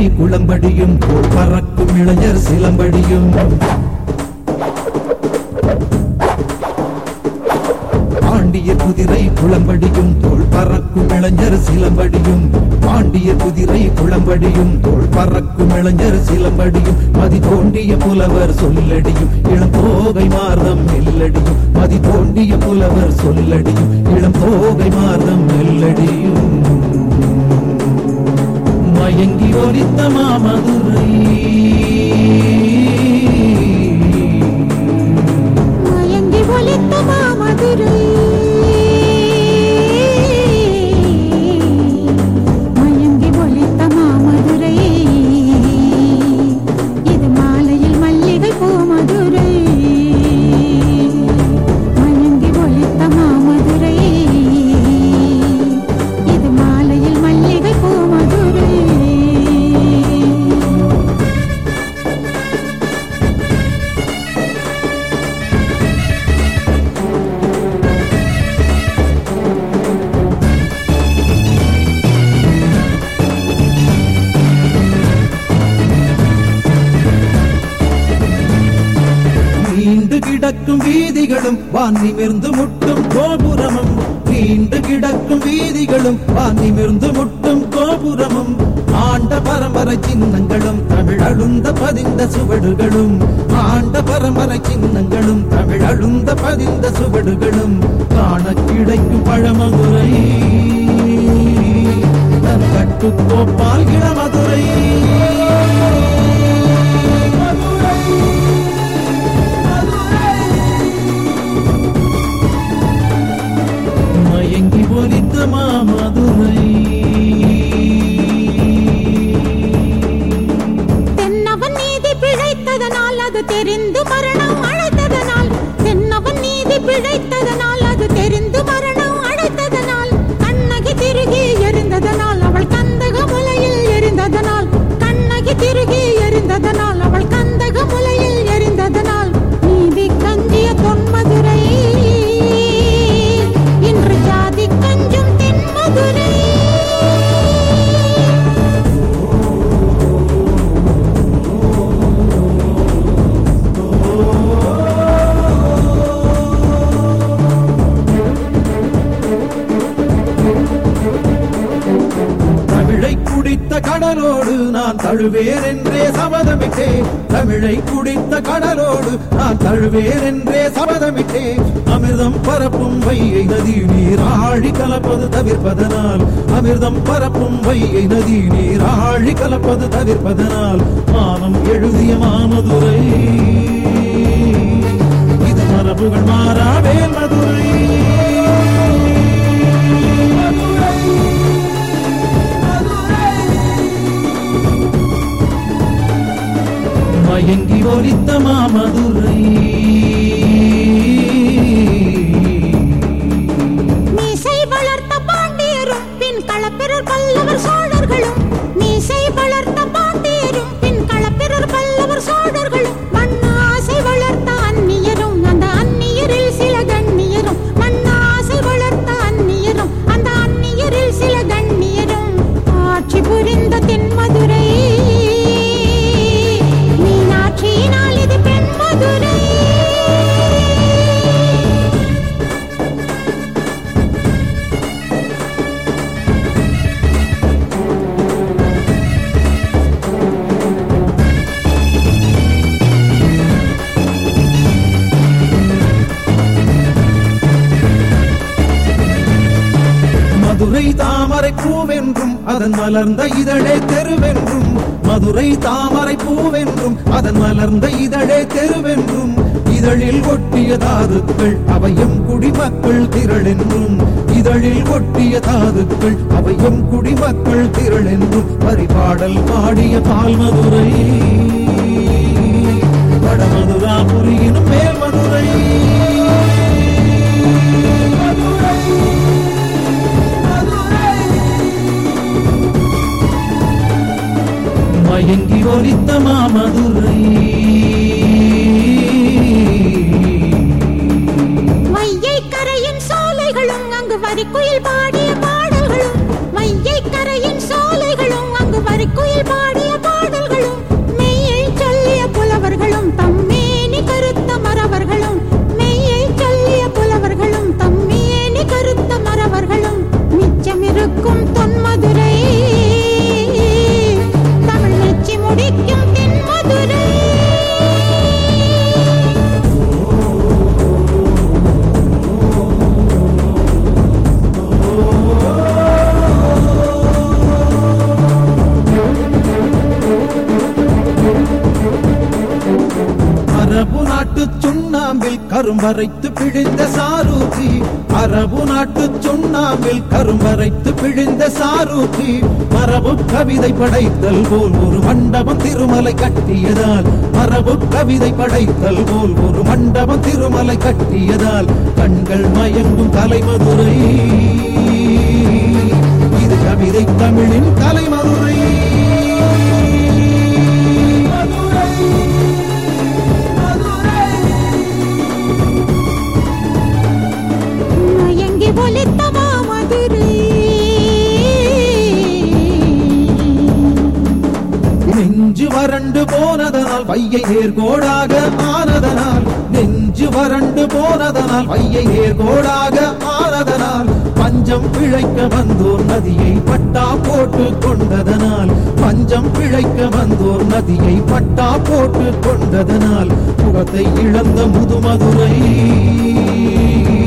குளம்படியும் தோள் பறக்கும் இளைஞர் சிலம்படியும் பாண்டிய குதிரை குளம்படியும் தோள் பறக்கும் இளைஞர் சிலம்படியும் பாண்டிய குதிரை குளம்படியும் தோள் பறக்கும் இளைஞர் சிலம்படியும் மதி தோண்டிய புலவர் சொல்லடியும் இளம் தோகை மார்தம் மெல்லடியும் மதி தோண்டிய புலவர் சொல்லடியும் இளம் தோகை மார்தம் மெல்லடியும் மயங்கி ஒலித்த மாமதுரை மயங்கி ஒலித்த மாமதுரை மயங்கி ஒலித்த மாமதுரை இது மாலையில் மல்லிகை பூ மதுரை மயங்கி ஒலித்த மாமதுரை இது மாலையில் மல்லிகை பூ மதுரை நீண்டு கிடக்கும் வீதிகளும் வான் நிமிர்ந்து முட்டும் கோபுரமும் நீண்டு கிடக்கும் வீதிகளும் வான் நிமிர்ந்து முட்டும் கோபுரமும் ஆண்ட பரம்பரை சின்னங்களும் தமிழ் அழுந்த பதிந்த சுவடுகளும் ஆண்ட பரம்பரை சின்னங்களும் தமிழ் அழுந்த பதிந்த சுவடுகளும் காண கிடைக்கும் பழமதுரை தன் கட்டுக்கோப்பால் இளமதுரை மயங்கி ஒலித்த மாமதுரை தென்னவன் நீதி பிழைத்ததனால் அது தெரிந்து மரணம் அழைத்ததனால் தென்னவன் நீதி பிழைத்ததனால் அது தெரிந்து மரணம் அழைத்ததனால் கண்ணகி திருகி எரிந்ததனால் அவள் கந்தக முலையில் எரிந்ததனால் கண்ணகி திருகி எரிந்ததனால் அவள் கந்தக முலையில் எரிந்ததனால் நீதி கஞ்சிய தொன்மதுரை இன்று ஜாதி கஞ்சும் தென்மதுரை தமிழை குடித்த கடலோடு நான் தழுவேர் என்றே சபதமிட்டேன் தமிழை குடித்த கடலோடு நான் தழுவேர் என்றே சபதமிட்டேன் அமிர்தம் பரப்பும் வைகை நதி நீர் ஆழி கலப்பது தவிர்ப்பதனால் அமிர்தம் பரப்பும் வைகை நதி நீர் ஆழி கலப்பது தவிர்ப்பதனால் மானம் எழுதிய மாமதுரை இது மரபுகள் மாறாவே மதுரை மயங்கி ஒலித்த மாமதுரை மீசை வளர்த்த பாண்டியரும் பின் களப்பிரர் பல்லவர் சோழர்களும் மீசை வளர்த்த பாண்டியரும் பின் களப்பிரர் பல்லவர் சோழர்களும் மண்ணாசை வளர்த்த அந்நியரும் அந்த அந்நியரில் சில கண்ணியரும் மண்ணாசை வளர்த்த அந்நியரும் அந்த அந்நியரில் சில கண்ணியரும் ஆட்சி புரிந்த தென்மதுரை மீனாட்சியினால் இது பெண்மதுரை மதுரை தாமரை பூவென்றும் அதன் மலர்ந்த இதழே தெருவென்றும் மதுரை தாமரை பூவென்றும் அதன் மலர்ந்த இதழே தெருவென்றும் இதழில் ஒட்டிய தாதுக்கள் அவையும் குடிமக்கள் திரளென்றும் இதழில் ஒட்டிய தாதுக்கள் அவையும் குடிமக்கள் திரளென்றும் பரிபாடல் பாடிய பால்மதுரை வடமதுராபுரியினும் மேல் மதுரை மயங்கி ஒலித்த மாமதுரை மையை கரையின் சோலைகளும் அங்கு வரிக்குயில் பாடிய பாடல்களும் மையை கரையின் சோலைகளும் அங்கு வரிக்குயில் பாடிய சுண்ணாம்பில் கரும்பரைத்து பிழிந்த சாரூத்தி அரபு நாட்டு சுண்ணாம்பில் கரும்பரைத்து பிழிந்த சாரூத்தி மரபு கவிதை படைத்தல் போல் ஒரு மண்டபம் திருமலை கட்டியதால் மரபு கவிதை படைத்தல் போல் ஒரு மண்டபம் திருமலை கட்டியதால் கண்கள் மயங்கும் கலைமதுரை இது கவிதை தமிழின் கலைமதுரை மதுரை மதுரை மயங்கி ஒலித்த மாமதுரை நெஞ்சு வறண்டு போனதனால் வையை நேர்கோடாக ஆனதனால் நெஞ்சு வறண்டு போனதனால் வையை நேர்கோடாக ஆனதனால் பஞ்சம் பிழைக்க வந்தோர் நதியை பட்டா போட்டு கொண்டதனால் பஞ்சம் பிழைக்க வந்தோர் நதியை பட்டா போட்டு கொண்டதனால் முகத்தை இழந்த முதுமதுரை